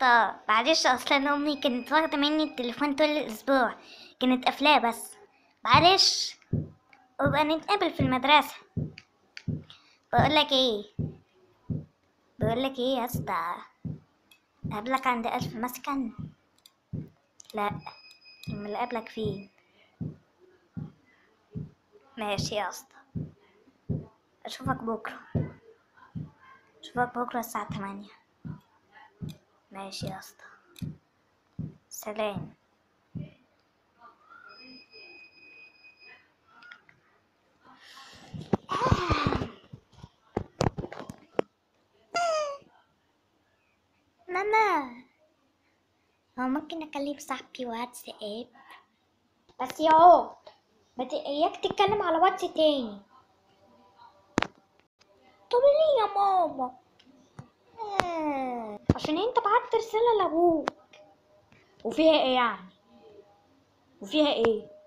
اسطى معلش اصلا امي كانت واخده مني التليفون طول الاسبوع كانت قافلاه بس معلش وبقى نتقابل في المدرسه بقولك ايه بقولك ايه يا اسطى اقابلك عند الف مسكن لا امال اقابلك فين ماشي يا اسطى اشوفك بكره اشوفك بكره الساعه 8 ماشي يا اسطى سلام ماما هو ممكن اكلم صاحبي واتساب بس يا عود ما ت- اياك تتكلم على واتس تاني طب ليه يا ماما آه، عشان انت بعت رسالة لابوك وفيها ايه يعني وفيها ايه